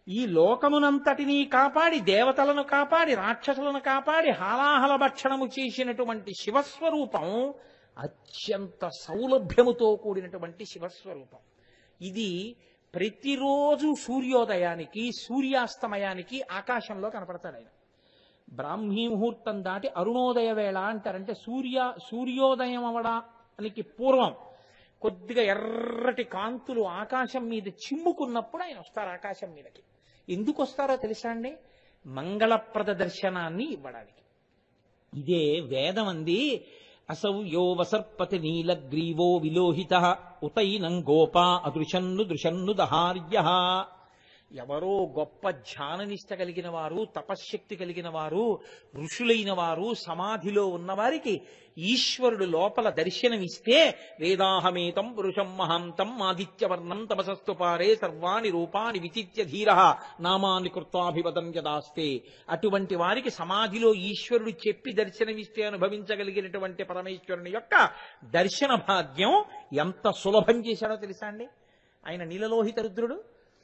ఈ లోకమునంతటినీ కాపాడి దేవతలను కాపాడి రాక్షసులను కాపాడి హాలాహల భక్షణము చేసినటువంటి శివస్వరూపం అత్యంత సౌలభ్యముతో కూడినటువంటి శివస్వరూపం ఇది ప్రతిరోజు సూర్యోదయానికి సూర్యాస్తమయానికి ఆకాశంలో కనపడతాడు ఆయన బ్రాహ్మీ ముహూర్తం దాటి అరుణోదయ వేళ అంటారంటే సూర్య సూర్యోదయం అవడానికి పూర్వం కొద్దిగా ఎర్రటి కాంతులు ఆకాశం మీద చిమ్ముకున్నప్పుడు ఆయన వస్తారు ఆకాశం మీదకి ఎందుకు వస్తారో తెలుసా అండి మంగళప్రద దర్శనాన్ని ఇవ్వడానికి ఇదే వేదం అంది అసౌ యో వసర్పతి నీలగ్రీవో విలోహిత ఉతైనం గోపా అదృశన్ను దృశన్ను దహార్య ఎవరో గొప్ప ధ్యాననిష్ట కలిగిన వారు తపశ్శక్తి కలిగిన వారు ఋషులైన వారు సమాధిలో ఉన్నవారికి ఈశ్వరుడు లోపల దర్శనమిస్తే వేదాహమేతం పురుషం మహాంతం ఆదిత్యవర్ణం తపసస్తు పారే సర్వాణి రూపాని విచిత్య ధీర నామాన్ని కృత్వాభివదం యదాస్తే అటువంటి వారికి సమాధిలో ఈశ్వరుడు చెప్పి దర్శనమిస్తే అనుభవించగలిగినటువంటి పరమేశ్వరుని యొక్క దర్శన భాగ్యం ఎంత సులభం చేశాడో తెలుసా అండి ఆయన నీలలోహిత రుద్రుడు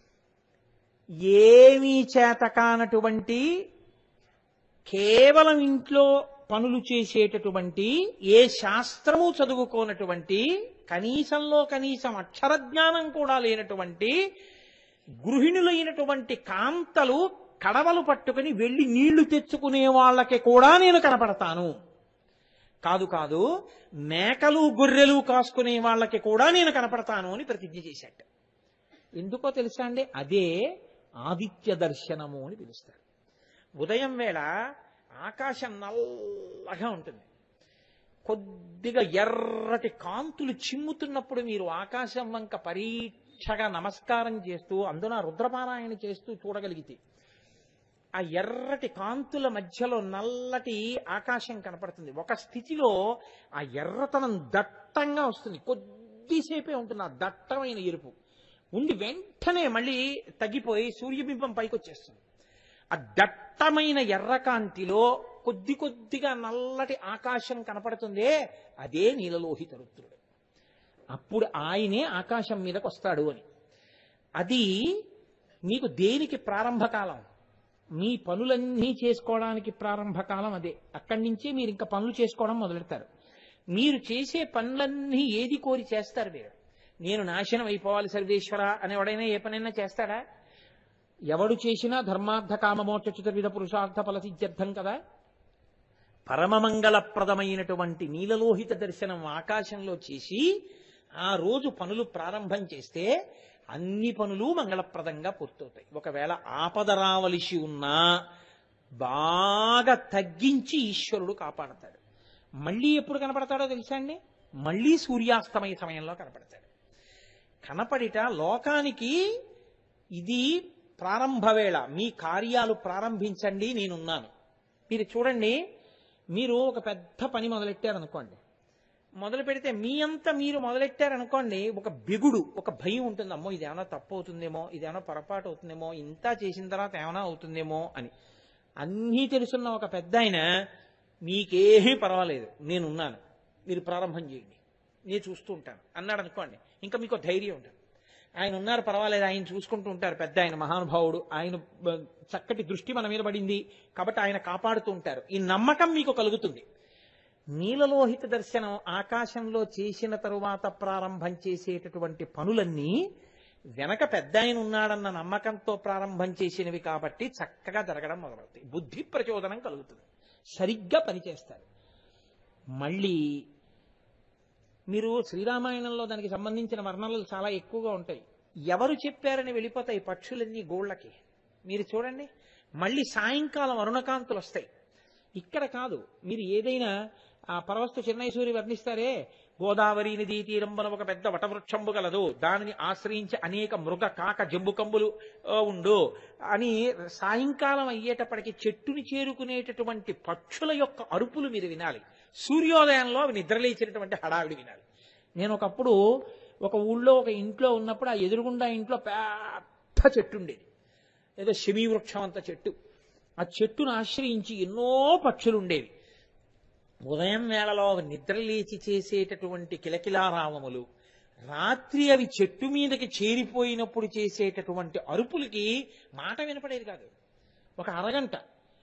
ఏమీ చేత కానటువంటి కేవలం ఇంట్లో పనులు చేసేటటువంటి ఏ శాస్త్రము చదువుకోనటువంటి కనీసంలో కనీసం అక్షర జ్ఞానం కూడా లేనటువంటి గృహిణులైనటువంటి కాంతలు కడవలు పట్టుకుని వెళ్లి నీళ్లు తెచ్చుకునే వాళ్ళకి కూడా నేను కనపడతాను కాదు కాదు మేకలు గొర్రెలు కాసుకునే వాళ్ళకి కూడా నేను కనపడతాను అని ప్రతిజ్ఞ చేశాట ఎందుకో తెలుసా అండి అదే ఆదిత్య దర్శనము అని పిలుస్తారు ఉదయం వేళ ఆకాశం నల్లగా ఉంటుంది కొద్దిగా ఎర్రటి కాంతులు చిమ్ముతున్నప్పుడు మీరు ఆకాశం వంక పరీక్షగా నమస్కారం చేస్తూ అందున రుద్రపారాయణ చేస్తూ చూడగలిగితే ఆ ఎర్రటి కాంతుల మధ్యలో నల్లటి ఆకాశం కనపడుతుంది ఒక స్థితిలో ఆ ఎర్రతనం దట్టంగా వస్తుంది కొద్దిసేపే ఉంటుంది ఆ దట్టమైన ఎరుపు ఉండి వెంటనే మళ్ళీ తగ్గిపోయి సూర్యబింబం పైకి వచ్చేస్తుంది ఆ దట్టమైన ఎర్రకాంతిలో కొద్ది కొద్దిగా నల్లటి ఆకాశం కనపడుతుందే అదే నీలలోహిత రుద్రుడు అప్పుడు ఆయనే ఆకాశం మీదకి వస్తాడు అని అది మీకు దేనికి ప్రారంభకాలం మీ పనులన్నీ చేసుకోవడానికి ప్రారంభకాలం అదే అక్కడి నుంచే మీరు ఇంకా పనులు చేసుకోవడం మొదలెడతారు మీరు చేసే పనులన్నీ ఏది కోరి చేస్తారు మీరు నేను నాశనం అయిపోవాలి సర్వేశ్వర అనేవాడైనా ఏ పనైనా చేస్తాడా ఎవడు చేసినా ధర్మార్థ కామమోక్ష చతుర్విధ పురుషార్థ ఫలసిద్ధ్యర్థం కదా పరమమంగళప్రదమైనటువంటి నీలలోహిత దర్శనం ఆకాశంలో చేసి ఆ రోజు పనులు ప్రారంభం చేస్తే అన్ని పనులు మంగళప్రదంగా పూర్తవుతాయి ఒకవేళ ఆపద రావలసి ఉన్నా బాగా తగ్గించి ఈశ్వరుడు కాపాడతాడు మళ్ళీ ఎప్పుడు కనపడతాడో తెలుసా అండి మళ్ళీ సూర్యాస్తమయ సమయంలో కనపడతాడు కనపడిట లోకానికి ఇది ప్రారంభ వేళ మీ కార్యాలు ప్రారంభించండి నేనున్నాను మీరు చూడండి మీరు ఒక పెద్ద పని మొదలెట్టారనుకోండి మొదలు పెడితే మీ అంతా మీరు మొదలెట్టారనుకోండి ఒక బిగుడు ఒక భయం ఉంటుంది అమ్మో ఇది ఏమైనా తప్పు అవుతుందేమో ఇది ఏమైనా పొరపాటు అవుతుందేమో ఇంత చేసిన తర్వాత ఏమైనా అవుతుందేమో అని అన్నీ తెలుసున్న ఒక పెద్ద ఆయన మీకేమీ పర్వాలేదు నేనున్నాను మీరు ప్రారంభం చేయండి నేను చూస్తూ ఉంటాను అన్నాడు అనుకోండి ఇంకా మీకు ధైర్యం ఉంటుంది ఆయన ఉన్నారు పర్వాలేదు ఆయన చూసుకుంటూ ఉంటారు పెద్ద ఆయన మహానుభావుడు ఆయన బ- చక్కటి దృష్టి మన మీద పడింది కాబట్టి ఆయన కాపాడుతూ ఉంటారు ఈ నమ్మకం మీకు కలుగుతుంది నీలలోహిత దర్శనం ఆకాశంలో చేసిన తరువాత ప్రారంభం చేసేటటువంటి పనులన్నీ వెనక పెద్ద ఆయన ఉన్నాడన్న నమ్మకంతో ప్రారంభం చేసినవి కాబట్టి చక్కగా జరగడం మొదలవుతాయి బుద్ధి ప్రచోదనం కలుగుతుంది సరిగ్గా పనిచేస్తారు మళ్ళీ మీరు శ్రీరామాయణంలో దానికి సంబంధించిన వర్ణనలు చాలా ఎక్కువగా ఉంటాయి ఎవరు చెప్పారని వెళ్ళిపోతాయి పక్షులన్నీ గోళ్ళకి మీరు చూడండి మళ్ళీ సాయంకాలం అరుణకాంతులు వస్తాయి ఇక్కడ కాదు మీరు ఏదైనా ఆ పరవస్తు చెన్నై సూరి వర్ణిస్తారే గోదావరి నదీ తీరంబన ఒక పెద్ద వటవృక్షంబు గలదు దానిని ఆశ్రయించి అనేక మృగ కాక జంబుకంబులు ఆ, ఉండు అని సాయంకాలం అయ్యేటప్పటికి చెట్టుని చేరుకునేటటువంటి పక్షుల యొక్క అరుపులు మీరు వినాలి సూర్యోదయంలో అవి నిద్రలేచినటువంటి హడావిడి వినాలి నేను ఒకప్పుడు ఒక ఊళ్ళో ఒక ఇంట్లో ఉన్నప్పుడు ఆ ఎదురుగుండా ఇంట్లో పెద్ద చెట్టు ఉండేది ఏదో శమీ వృక్షం అంత చెట్టు ఆ చెట్టును ఆశ్రయించి ఎన్నో పక్షులు ఉండేవి ఉదయం వేళలో నిద్ర లేచి చేసేటటువంటి కిలకిలారావములు రాత్రి అవి చెట్టు మీదకి చేరిపోయినప్పుడు చేసేటటువంటి అరుపులకి మాట వినపడేది కాదు ఒక అరగంట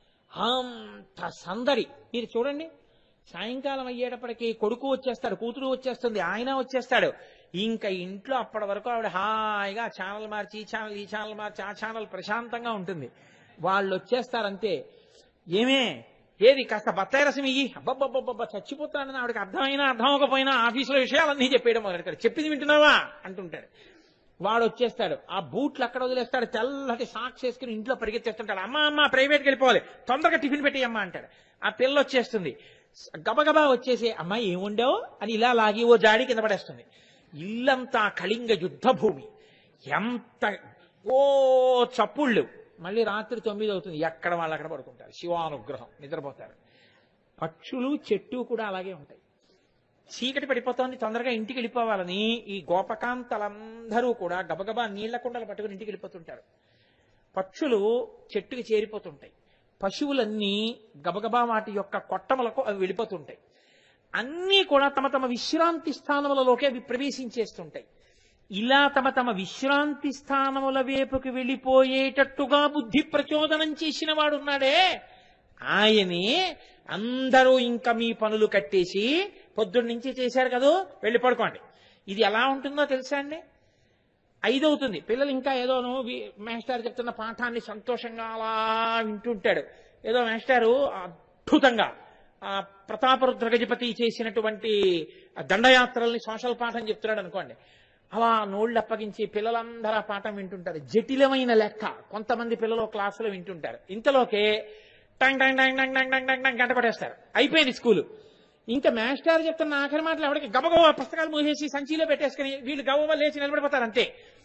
అంత సందడి మీరు చూడండి సాయంకాలం అయ్యేటప్పటికి కొడుకు వచ్చేస్తాడు కూతురు వచ్చేస్తుంది ఆయన వచ్చేస్తాడు ఇంకా ఇంట్లో అప్పటి వరకు ఆవిడ హాయిగా ఆ ఛానల్ మార్చి ఈ ఛానల్ ఈ ఛానల్ మార్చి ఆ ఛానల్ ప్రశాంతంగా ఉంటుంది వాళ్ళు వచ్చేస్తారంతే ఏమే ఏది కాస్త బత్తాయి రసం ఇయ్యి అబ్బబ్బబ్బబ్బ చచ్చిపోతాడని ఆవిడకి అర్థమైనా అర్థం అవ్వకపోయినా ఆఫీసులో విషయాలన్నీ చెప్పేయడం మొదలెడతాడు చెప్పింది వింటున్నావా అంటుంటాడు వాడు వచ్చేస్తాడు ఆ బూట్లు అక్కడ వదిలేస్తాడు తెల్లటి సాక్స్ వేసుకుని ఇంట్లో పరిగెత్తేస్తుంటాడు అమ్మ అమ్మ ప్రైవేట్కి వెళ్ళిపోవాలి తొందరగా టిఫిన్ పెట్టి అమ్మ అంటాడు ఆ పిల్ల వచ్చేస్తుంది గబగబా వచ్చేసి అమ్మ ఏం వండావు అని ఇలా లాగి ఓ జాడి కింద పడేస్తుంది ఇల్లంతా కళింగ యుద్ధ భూమి ఎంత ఓ చప్పుళ్ళు మళ్ళీ రాత్రి తొమ్మిది అవుతుంది ఎక్కడ వాళ్ళు అక్కడ పడుకుంటారు శివానుగ్రహం నిద్రపోతారు పక్షులు చెట్టు కూడా అలాగే ఉంటాయి చీకటి పడిపోతోంది తొందరగా ఇంటికి వెళ్ళిపోవాలని ఈ గోపకాంతలందరూ కూడా గబగబా నీళ్ల కుండలు పట్టుకుని ఇంటికి వెళ్ళిపోతుంటారు పక్షులు చెట్టుకి చేరిపోతుంటాయి పశువులన్నీ గబగబా వాటి యొక్క కొట్టములకు అవి వెళ్ళిపోతుంటాయి అన్నీ కూడా తమ తమ విశ్రాంతి స్థానములలోకి అవి ప్రవేశించేస్తుంటాయి ఇలా తమ తమ విశ్రాంతి స్థానముల వైపుకి వెళ్ళిపోయేటట్టుగా బుద్ధి ప్రచోదనం చేసిన వాడున్నాడే ఆయనే అందరూ ఇంకా మీ పనులు కట్టేసి పొద్దున్న నుంచి చేశారు కదూ వెళ్ళి పడుకోండి ఇది ఎలా ఉంటుందో తెలుసా అండి ఐదవుతుంది పిల్లలు ఇంకా ఏదోను వి- మాస్టర్ చెప్తున్న పాఠాన్ని సంతోషంగా అలా వింటుంటాడు ఏదో మాస్టారు అద్భుతంగా ఆ ప్రతాపరుద్ర గజపతి చేసినటువంటి ఆ దండయాత్రల్ని సోషల్ పాఠం చెప్తున్నాడు అనుకోండి అలా నోళ్ళు అప్పగించి పిల్లలందరూ ఆ పాఠం వింటుంటారు జటిలమైన లెక్క కొంతమంది పిల్లలు ఒక క్లాసులో వింటుంటారు ఇంతలోకే టంగ్ టంగ్ టంగ్ టంగ్ టంగ్ టంగ్ టంగ్ టంగ్ గంట కొట్టేస్తారు అయిపోయింది స్కూలు ఇంకా మాస్టర్ చెప్తున్న ఆఖరి మాటలు ఎవరికి గబగబా పుస్తకాలు మూసేసి సంచిలో పెట్టేసుకుని వీళ్ళు గబగబా లేచి నిలబడిపోతారు అంతే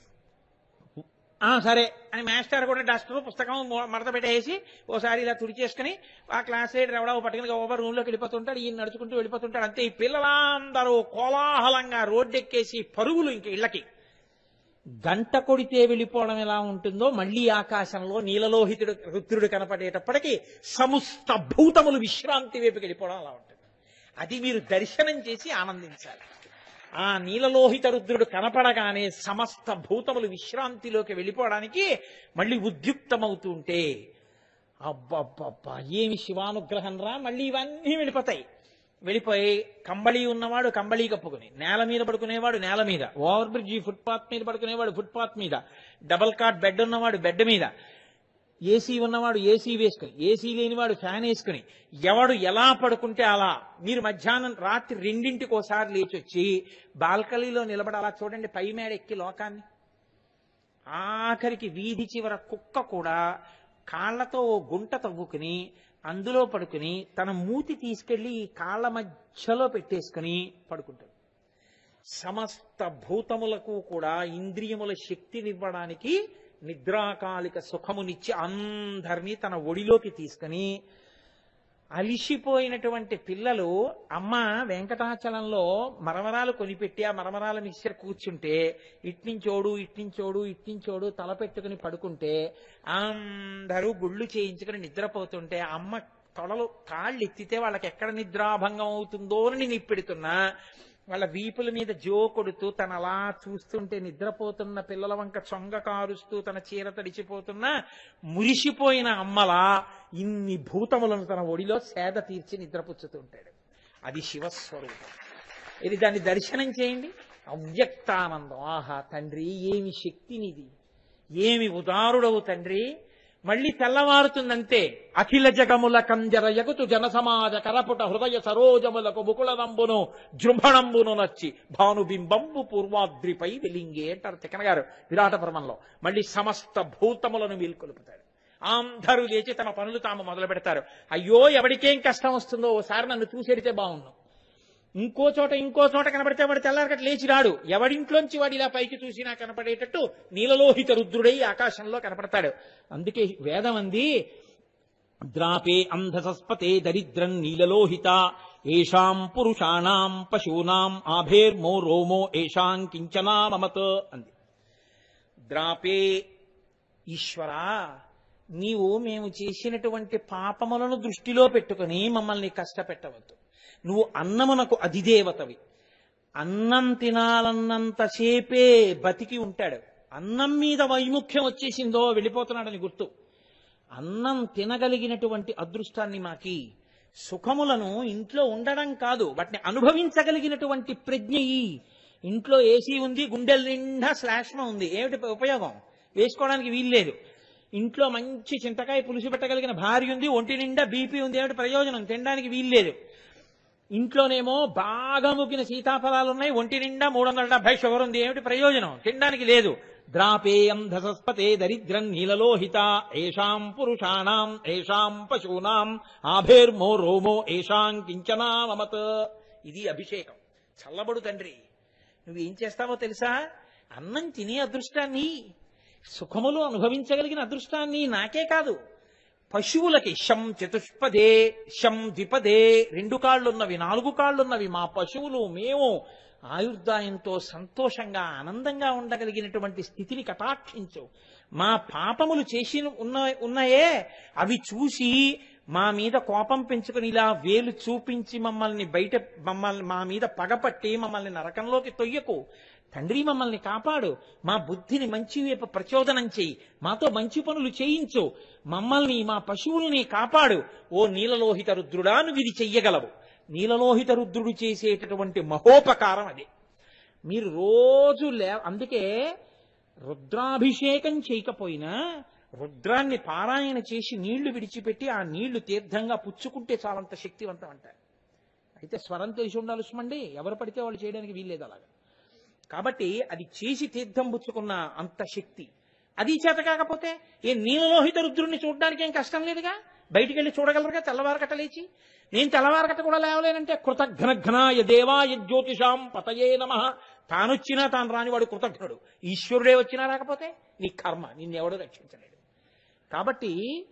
ఆ సరే అని మాస్టర్ కూడా డస్టర్ పుస్తకం మొ- మడత పెట్టేసి ఓసారి ఇలా తుడిచేసుకుని ఆ క్లాస్ లీడర్ ఎవడో పట్టుకుని ఓవర్ రూమ్ లోకి వెళ్ళిపోతుంటాడు ఈయన నడుచుకుంటూ వెళ్ళిపోతుంటాడు అంతే ఈ పిల్లలందరూ కోలాహలంగా రోడ్డెక్కేసి పరుగులు ఇంక ఇళ్ళకి గంట కొడితే వెళ్ళిపోవడం ఎలా ఉంటుందో మళ్ళీ ఆకాశంలో నీలలోహితుడు రుద్రుడు కనపడేటప్పటికి సమస్త భూతములు విశ్రాంతి వైపుకి వెళ్ళిపోవడం అలా ఉంటుంది అది మీరు దర్శనం చేసి ఆనందించాలి ఆ నీలలోహిత రుద్రుడు కనపడగానే సమస్త భూతములు విశ్రాంతిలోకి వెళ్ళిపోవడానికి మళ్ళీ ఉద్యుక్తమవుతూ ఉంటే అబ్బబ్బబ్బా ఏమి శివానుగ్రహం రా మళ్ళీ ఇవన్నీ వెళ్ళిపోతాయి వెళ్ళిపోయి కంబళి ఉన్నవాడు కంబళి కప్పుకుని నేల మీద పడుకునేవాడు నేల మీద ఓవర్ బ్రిడ్జి ఫుట్పాత్ మీద పడుకునేవాడు ఫుట్పాత్ మీద డబల్ కాట్ బెడ్ ఉన్నవాడు బెడ్ మీద ఏసీ ఉన్నవాడు ఏసీ వేసుకుని ఏసీ లేనివాడు ఫ్యాన్ వేసుకుని ఎవడు ఎలా పడుకుంటే అలా మీరు మధ్యాహ్నం రాత్రి రెండింటికి ఒకసారి లేచి వచ్చి బాల్కనీలో నిలబడి అలా చూడండి పై మేడ ఎక్కి లోకాన్ని ఆఖరికి వీధి చివర కుక్క కూడా కాళ్లతో ఓ గుంట తవ్వుకుని అందులో పడుకుని తన మూతి తీసుకెళ్లి ఈ కాళ్ల మధ్యలో పెట్టేసుకుని పడుకుంటాడు సమస్త భూతములకు కూడా ఇంద్రియముల శక్తినివ్వడానికి నిద్రాకాలిక సుఖమునిచ్చి అందరినీ తన ఒడిలోకి తీసుకుని అలిసిపోయినటువంటి పిల్లలు అమ్మ వెంకటాచలంలో మరమరాలు కొనిపెట్టి ఆ మరమరాల మిక్చర్ కూర్చుంటే ఇట్నించోడు ఇట్నించోడు ఇట్నించోడు తల పెట్టుకుని పడుకుంటే అందరూ గుళ్ళు చేయించుకుని నిద్రపోతుంటే అమ్మ తొడలు కాళ్ళు ఎత్తితే వాళ్ళకి ఎక్కడ నిద్రాభంగం అవుతుందో అని నేను ఇప్పెడుతున్నా వాళ్ళ వీపుల మీద జో కొడుతూ తన అలా చూస్తుంటే నిద్రపోతున్న పిల్లల వంక చొంగ కారుస్తూ తన చీర తడిచిపోతున్న మురిసిపోయిన అమ్మలా ఇన్ని భూతములను తన ఒడిలో సేద తీర్చి నిద్రపుచ్చుతుంటాడు అది శివస్వరూపం ఇది దాన్ని దర్శనం చేయండి అవ్యక్తానందం ఆహా తండ్రి ఏమి శక్తినిది ఏమి ఉదారుడవు తండ్రి మళ్ళీ తెల్లవారుతుందంతే అఖిల జగముల కంజర యగుతు జనసమాజ కరపుట హృదయ సరోజములకు ముకుళనంబును జృంభణంబును నచ్చి భానుబింబంబు పూర్వాద్రిపై వెలింగే అంటారు తిక్కన గారు విరాట పర్వంలో మళ్ళీ సమస్త భూతములను వీల్కొలుపుతాడు అందరూ లేచి తమ పనులు తాము మొదలు పెడతారు అయ్యో ఎవరికేం కష్టం వస్తుందో ఓసారి నన్ను చూసేడితే బాగుండు ఇంకో చోట ఇంకో చోట కనబడితే వాడు తెల్లారకట లేచి రాడు ఎవడింట్లోంచి వాడు ఇలా పైకి చూసినా కనపడేటట్టు నీలలోహిత రుద్రుడై ఆకాశంలో కనపడతాడు అందుకే వేదం అంది ద్రాపే అంధసస్పతే దరిద్రం నీలలోహిత ఏషాం పురుషాణాం పశూనాం ఆభేర్మో రోమో ఏషాం కించనా మమత్ అంది ద్రాపే ఈశ్వరా నీవు మేము చేసినటువంటి పాపములను దృష్టిలో పెట్టుకుని మమ్మల్ని కష్టపెట్టవద్దు నువ్వు అన్నమునకు అధిదేవతవి అన్నం తినాలన్నంతసేపే బతికి ఉంటాడు అన్నం మీద వైముఖ్యం వచ్చేసిందో వెళ్ళిపోతున్నాడని గుర్తు అన్నం తినగలిగినటువంటి అదృష్టాన్ని మాకి సుఖములను ఇంట్లో ఉండడం కాదు వాటిని అనుభవించగలిగినటువంటి ప్రజ్ఞ ఇయ్యి. ఇంట్లో ఏసీ ఉంది గుండెల నిండా శ్లాష్మ ఉంది ఏమిటి ఉపయోగం వేసుకోవడానికి వీల్లేదు ఇంట్లో మంచి చింతకాయ పులుసు పెట్టగలిగిన భార్య ఉంది ఒంటి నిండా బీపీ ఉంది ఏమిటి ప్రయోజనం తినడానికి వీల్లేదు ఇంట్లోనేమో బాగా ముగ్గిన సీతాఫలాలు ఉన్నాయి ఒంటి నిండా మూడు వందల డెబ్బై షుగర్ ఉంది ఏమిటి ప్రయోజనం తినడానికి లేదు ద్రాపేయం ధసస్పతే దరిద్రం నీలలోహిత ఏషాం పురుషాణం ఏషాం పశూనాం ఆభేర్మో రోమో ఏషాం కించనా మమత్ ఇది అభిషేకం చల్లబడు తండ్రి నువ్వేం చేస్తావో తెలుసా అన్నం తినే అదృష్టాన్ని సుఖములు అనుభవించగలిగిన అదృష్టాన్ని నాకే కాదు పశువులకి శం చతుష్పదే శం ద్విపదే రెండు కాళ్ళున్నవి నాలుగు కాళ్ళున్నవి మా పశువులు మేము ఆయుర్దాయంతో సంతోషంగా ఆనందంగా ఉండగలిగినటువంటి స్థితిని కటాక్షించు మా పాపములు చేసి ఉన్న ఉన్నాయే అవి చూసి మా మీద కోపం పెంచుకుని ఇలా వేలు చూపించి మమ్మల్ని బయట మమ్మల్ని మా మీద పగపట్టి మమ్మల్ని నరకంలోకి తొయ్యకు తండ్రి మమ్మల్ని కాపాడు మా బుద్ధిని మంచి వైపు ప్రచోదనం చేయి మాతో మంచి పనులు చేయించు మమ్మల్ని మా పశువుల్ని కాపాడు ఓ నీలలోహిత రుద్రుడా నువ్వు ఇది చెయ్యగలవు నీలలోహిత రుద్రుడు చేసేటటువంటి మహోపకారం అది మీరు రోజు లే అందుకే రుద్రాభిషేకం చేయకపోయినా రుద్రాన్ని పారాయణ చేసి నీళ్లు విడిచిపెట్టి ఆ నీళ్లు తీర్థంగా పుచ్చుకుంటే చాలంత శక్తివంతం అంటారు అయితే స్వరం తెలిసి ఉండాలి సుమండి ఎవరు పడితే వాళ్ళు చేయడానికి వీల్లేదు అలాగా కాబట్టి అది చేసి తీర్థం పుచ్చుకున్న అంత శక్తి అది చేత కాకపోతే ఏ నీలలోహిత రుద్రుణ్ణి చూడడానికి ఏం కష్టం లేదుగా బయటికి వెళ్ళి చూడగలరుగా తెల్లవారకట లేచి నేను తెల్లవారకట కూడా లేవలేనంటే కృతఘ్నఘ్నాయ దేవాయ జ్యోతిషాం పతయే నమ తానొచ్చినా తాను రానివాడు కృతజ్ఞుడు ఈశ్వరుడే వచ్చినా రాకపోతే నీ కర్మ నిన్నెవడూ రక్షించలేడు కాబట్టి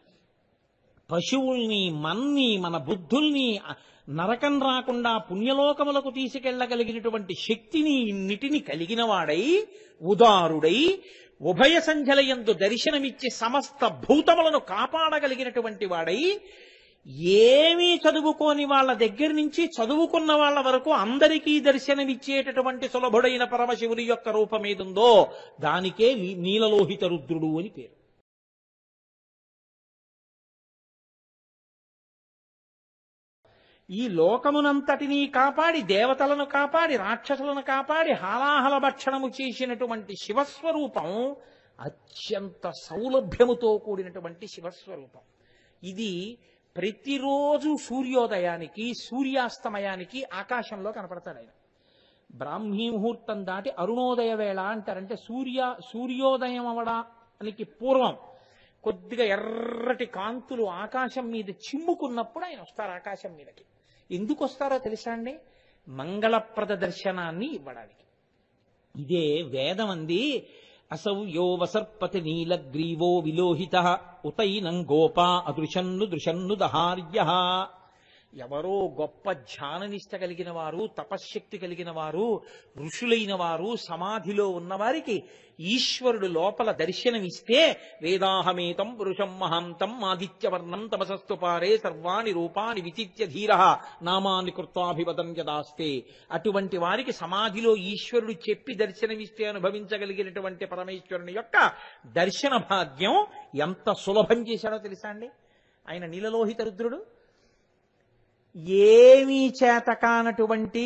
పశువుల్ని మన్ని మన బుద్ధుల్ని నరకం రాకుండా పుణ్యలోకములకు తీసుకెళ్లగలిగినటువంటి శక్తిని ఇన్నిటిని కలిగిన వాడై ఉదారుడై ఉభయ సంధ్యలయందు దర్శనమిచ్చి సమస్త భూతములను కాపాడగలిగినటువంటి వాడై ఏమీ చదువుకోని వాళ్ళ దగ్గర నుంచి చదువుకున్న వాళ్ళ వరకు అందరికీ దర్శనమిచ్చేటటువంటి సులభుడైన పరమశివుని యొక్క రూపం ఏదుందో దానికే నీ- నీలలోహిత రుద్రుడు అని పేరు ఈ లోకమునంతటినీ కాపాడి దేవతలను కాపాడి రాక్షసులను కాపాడి హాలాహల భక్షణము చేసినటువంటి శివస్వరూపం అత్యంత సౌలభ్యముతో కూడినటువంటి శివస్వరూపం ఇది ప్రతిరోజు సూర్యోదయానికి సూర్యాస్తమయానికి ఆకాశంలో కనపడతాడు ఆయన బ్రాహ్మీ ముహూర్తం దాటి అరుణోదయ వేళ అంటారంటే సూర్య సూర్యోదయం అవడానికి పూర్వం కొద్దిగా ఎర్రటి కాంతులు ఆకాశం మీద చిమ్ముకున్నప్పుడు ఆయన వస్తారు ఆకాశం మీదకి ఎందుకు వస్తారో తెలుసా అండి మంగళప్రద దర్శనాన్ని ఇవ్వడానికి ఇదే వేదం అంది అసౌ యో వసర్పతి నీలగ్రీవో విలోహిత ఉతైనం గోపా అదృశన్ను దృశన్ను దహార్య ఎవరో గొప్ప ధ్యాననిష్ట కలిగిన వారు తపశ్శక్తి కలిగిన వారు ఋషులైన వారు సమాధిలో ఉన్నవారికి ఈశ్వరుడు లోపల దర్శనమిస్తే వేదాహమేతం పురుషం మహాంతం ఆదిత్యవర్ణం తమసస్తు పారే సర్వాణి రూపాని విచిత్య ధీర నామాని కృత్వాభివదం యదాస్తే అటువంటి వారికి సమాధిలో ఈశ్వరుడు చెప్పి దర్శనమిస్తే అనుభవించగలిగినటువంటి పరమేశ్వరుని యొక్క దర్శన భాగ్యం ఎంత సులభం చేశాడో తెలుసా అండి ఆయన నీలలోహిత రుద్రుడు ఏమీ చేత కానటువంటి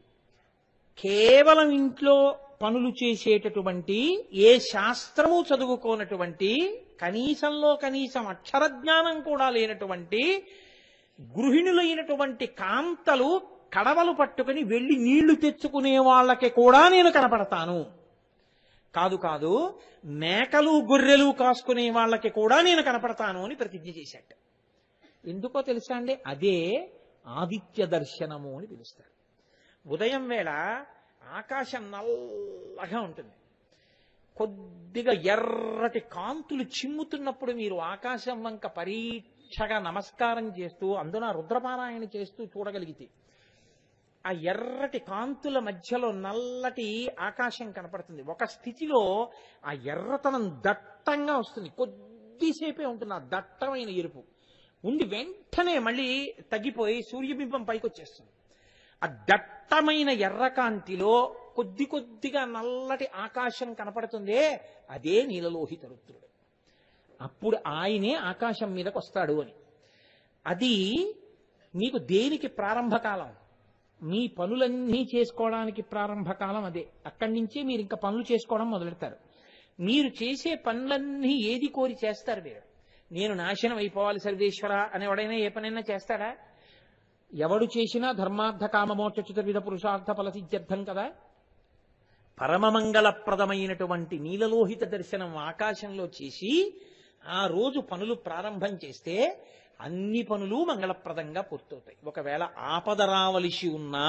కేవలం ఇంట్లో పనులు చేసేటటువంటి ఏ శాస్త్రము చదువుకోనటువంటి కనీసంలో కనీసం అక్షర జ్ఞానం కూడా లేనటువంటి గృహిణులైనటువంటి కాంతలు కడవలు పట్టుకుని వెళ్ళి నీళ్లు తెచ్చుకునే వాళ్ళకి కూడా నేను కనపడతాను కాదు కాదు మేకలు గొర్రెలు కాసుకునే వాళ్ళకి కూడా నేను కనపడతాను అని ప్రతిజ్ఞ చేశాట ఎందుకో తెలుసా అండి అదే ఆదిత్య దర్శనము అని పిలుస్తారు ఉదయం వేళ ఆకాశం నల్లగా ఉంటుంది కొద్దిగా ఎర్రటి కాంతులు చిమ్ముతున్నప్పుడు మీరు ఆకాశం వంక పరీక్షగా నమస్కారం చేస్తూ అందున రుద్రపారాయణ చేస్తూ చూడగలిగితే ఆ ఎర్రటి కాంతుల మధ్యలో నల్లటి ఆకాశం కనపడుతుంది ఒక స్థితిలో ఆ ఎర్రతనం దట్టంగా వస్తుంది కొద్దిసేపే ఉంటుంది ఆ దట్టమైన ఎరుపు ఉండి వెంటనే మళ్ళీ తగ్గిపోయి సూర్యబింబం పైకి వచ్చేస్తుంది ఆ దట్టమైన ఎర్రకాంతిలో కొద్ది కొద్దిగా నల్లటి ఆకాశం కనపడుతుందే అదే నీలలోహిత రుద్రుడు అప్పుడు ఆయనే ఆకాశం మీదకి వస్తాడు అని అది మీకు దేనికి ప్రారంభకాలం మీ పనులన్నీ చేసుకోవడానికి ప్రారంభకాలం అదే అక్కడి నుంచే మీరు ఇంకా పనులు చేసుకోవడం మొదలెడతారు మీరు చేసే పనులన్నీ ఏది కోరి చేస్తారు మీరు నేను నాశనం అయిపోవాలి సర్వేశ్వర అనేవాడైనా ఏ పనైనా చేస్తాడా ఎవడు చేసినా ధర్మార్థ కామమోక్ష చతుర్విధ పురుషార్థ ఫలసిద్ధ్యర్థం కదా పరమమంగళప్రదమైనటువంటి నీలలోహిత దర్శనం ఆకాశంలో చేసి ఆ రోజు పనులు ప్రారంభం చేస్తే అన్ని పనులు మంగళప్రదంగా పూర్తవుతాయి ఒకవేళ ఆపద రావలసి ఉన్నా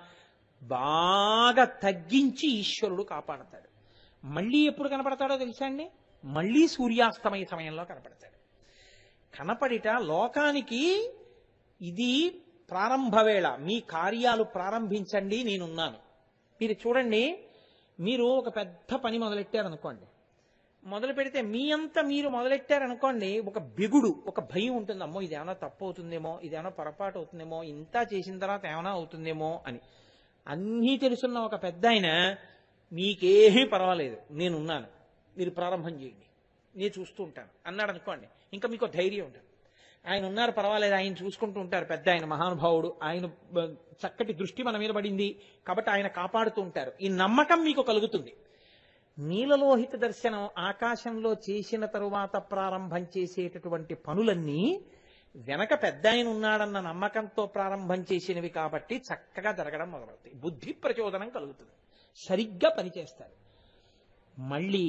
బాగా తగ్గించి ఈశ్వరుడు కాపాడతాడు మళ్ళీ ఎప్పుడు కనపడతాడో తెలుసా అండి మళ్ళీ సూర్యాస్తమయ సమయంలో కనపడతాడు కనపడిట లోకానికి ఇది ప్రారంభ వేళ మీ కార్యాలు ప్రారంభించండి నేనున్నాను మీరు చూడండి మీరు ఒక పెద్ద పని మొదలెట్టారనుకోండి మొదలు పెడితే మీ అంతా మీరు మొదలెట్టారనుకోండి ఒక బిగుడు ఒక భయం ఉంటుంది అమ్మో ఇదేమైనా తప్పు అవుతుందేమో ఇదేమైనా పొరపాటు అవుతుందేమో ఇంత చేసిన తర్వాత ఏమైనా అవుతుందేమో అని అన్నీ తెలుసున్న ఒక పెద్ద ఆయన మీకేమీ పర్వాలేదు నేనున్నాను మీరు ప్రారంభం చేయండి నేను చూస్తూ ఉంటాను అన్నాడు అనుకోండి ఇంకా మీకు ధైర్యం ఉంటుంది ఆయన ఉన్నారు పర్వాలేదు ఆయన చూసుకుంటూ ఉంటారు పెద్ద ఆయన మహానుభావుడు ఆయన బ- చక్కటి దృష్టి మన మీద పడింది కాబట్టి ఆయన కాపాడుతూ ఉంటారు ఈ నమ్మకం మీకు కలుగుతుంది నీలలోహిత దర్శనం ఆకాశంలో చేసిన తరువాత ప్రారంభం చేసేటటువంటి పనులన్నీ వెనక పెద్ద ఆయన ఉన్నాడన్న నమ్మకంతో ప్రారంభం చేసినవి కాబట్టి చక్కగా జరగడం మొదలవుతాయి బుద్ధి ప్రచోదనం కలుగుతుంది సరిగ్గా పనిచేస్తారు మళ్ళీ